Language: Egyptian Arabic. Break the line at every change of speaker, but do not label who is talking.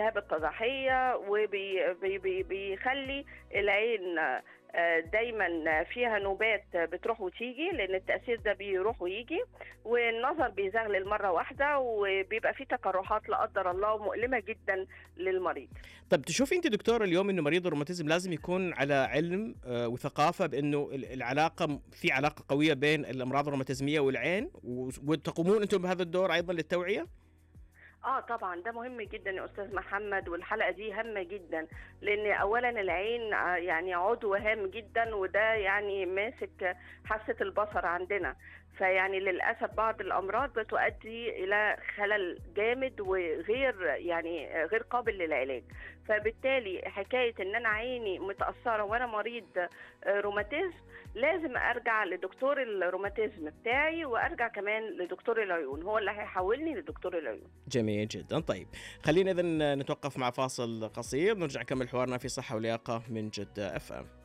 الالتهاب القزحيه وبيخلي العين آه، دايما فيها نوبات بتروح وتيجي لان التاثير ده بيروح ويجي والنظر بيزغلل مره واحده وبيبقى فيه تقرحات لا قدر الله مؤلمه جدا للمريض
طب تشوفي انت دكتور اليوم انه مريض الروماتيزم لازم يكون على علم آه، وثقافه بانه ال- العلاقه في علاقه قويه بين الامراض الروماتيزميه والعين و- وتقومون انتم بهذا الدور ايضا للتوعيه؟
اه طبعا ده مهم جدا يا استاذ محمد والحلقه دي هامه جدا لان اولا العين آه، يعني عضو هام جدا وده يعني ماسك حاسه البصر عندنا فيعني للاسف بعض الامراض بتؤدي الى خلل جامد وغير يعني غير قابل للعلاج فبالتالي حكايه ان انا عيني متاثره وانا مريض آه، روماتيزم لازم ارجع لدكتور الروماتيزم بتاعي وارجع كمان لدكتور العيون هو اللي هيحولني لدكتور العيون
جميل جدا طيب خلينا اذا نتوقف مع فاصل قصير نرجع نكمل حوارنا في صحه ولياقه من جده اف ام